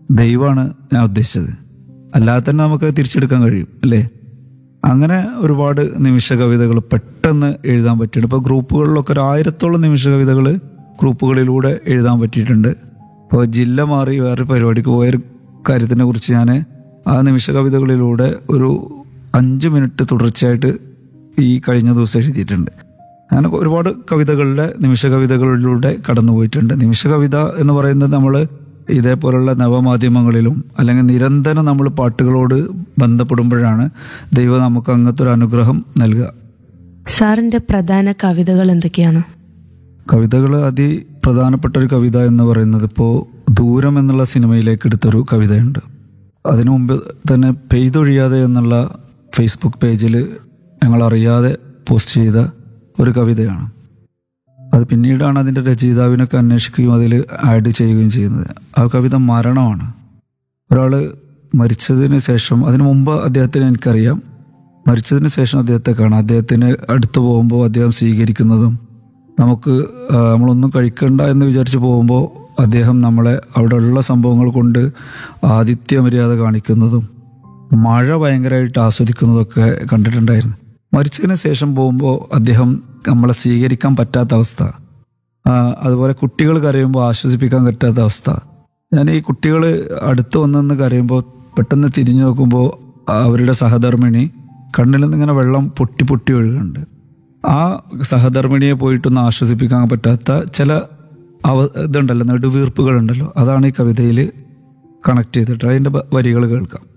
ദൈവമാണ് ഞാൻ ഉദ്ദേശിച്ചത് അല്ലാതെ തന്നെ നമുക്ക് തിരിച്ചെടുക്കാൻ കഴിയും അല്ലേ അങ്ങനെ ഒരുപാട് നിമിഷ കവിതകൾ പെട്ടെന്ന് എഴുതാൻ പറ്റിയിട്ടുണ്ട് ഇപ്പോൾ ഗ്രൂപ്പുകളിലൊക്കെ ഒരു ആയിരത്തോളം നിമിഷ കവിതകൾ ഗ്രൂപ്പുകളിലൂടെ എഴുതാൻ പറ്റിയിട്ടുണ്ട് ഇപ്പോൾ ജില്ല മാറി വേറെ പരിപാടിക്ക് പോയൊരു കാര്യത്തിനെ കുറിച്ച് ഞാൻ ആ നിമിഷ കവിതകളിലൂടെ ഒരു അഞ്ച് മിനിറ്റ് തുടർച്ചയായിട്ട് ഈ കഴിഞ്ഞ ദിവസം എഴുതിയിട്ടുണ്ട് അങ്ങനെ ഒരുപാട് കവിതകളുടെ നിമിഷ കവിതകളിലൂടെ കടന്നുപോയിട്ടുണ്ട് നിമിഷ കവിത എന്ന് പറയുന്നത് നമ്മൾ ഇതേപോലുള്ള നവമാധ്യമങ്ങളിലും അല്ലെങ്കിൽ നിരന്തരം നമ്മൾ പാട്ടുകളോട് ബന്ധപ്പെടുമ്പോഴാണ് ദൈവം നമുക്ക് അങ്ങനത്തെ ഒരു അനുഗ്രഹം നൽകുക സാറിന്റെ പ്രധാന കവിതകൾ എന്തൊക്കെയാണ് കവിതകൾ അതി പ്രധാനപ്പെട്ട ഒരു കവിത എന്ന് പറയുന്നത് ഇപ്പോൾ ദൂരം എന്നുള്ള സിനിമയിലേക്ക് എടുത്തൊരു കവിതയുണ്ട് അതിനു മുമ്പ് തന്നെ പെയ്തൊഴിയാതെ എന്നുള്ള ഫേസ്ബുക്ക് പേജിൽ ഞങ്ങൾ അറിയാതെ പോസ്റ്റ് ചെയ്ത ഒരു കവിതയാണ് അത് പിന്നീടാണ് അതിൻ്റെ രചയിതാവിനൊക്കെ അന്വേഷിക്കുകയും അതിൽ ആഡ് ചെയ്യുകയും ചെയ്യുന്നത് ആ കവിത മരണമാണ് ഒരാൾ മരിച്ചതിന് ശേഷം അതിനു മുമ്പ് അദ്ദേഹത്തിന് എനിക്കറിയാം മരിച്ചതിന് ശേഷം അദ്ദേഹത്തെ കാണാം അദ്ദേഹത്തിന് അടുത്ത് പോകുമ്പോൾ അദ്ദേഹം സ്വീകരിക്കുന്നതും നമുക്ക് ആ, നമ്മളൊന്നും കഴിക്കണ്ട എന്ന് വിചാരിച്ച് പോകുമ്പോൾ അദ്ദേഹം നമ്മളെ അവിടെ ഉള്ള സംഭവങ്ങൾ കൊണ്ട് ആതിഥ്യ മര്യാദ കാണിക്കുന്നതും മഴ ഭയങ്കരമായിട്ട് ആസ്വദിക്കുന്നതൊക്കെ കണ്ടിട്ടുണ്ടായിരുന്നു മരിച്ചതിന് ശേഷം പോകുമ്പോൾ അദ്ദേഹം നമ്മളെ സ്വീകരിക്കാൻ പറ്റാത്ത അവസ്ഥ ആ, അതുപോലെ കുട്ടികൾ കരയുമ്പോൾ ആശ്വസിപ്പിക്കാൻ പറ്റാത്ത അവസ്ഥ ഞാൻ ഈ കുട്ടികൾ അടുത്ത് വന്നെന്ന് കരയുമ്പോൾ പെട്ടെന്ന് തിരിഞ്ഞു നോക്കുമ്പോൾ അവരുടെ സഹധർമ്മിണി കണ്ണിൽ നിന്ന് ഇങ്ങനെ വെള്ളം പൊട്ടി പൊട്ടി ഒഴുകുന്നുണ്ട് ആ സഹധർമ്മിണിയെ പോയിട്ടൊന്ന് ആശ്വസിപ്പിക്കാൻ പറ്റാത്ത ചില അവ ഇതുണ്ടല്ലോ നെടുവീർപ്പുകളുണ്ടല്ലോ അതാണ് ഈ കവിതയിൽ കണക്ട് ചെയ്തിട്ട് അതിൻ്റെ വരികൾ കേൾക്കാം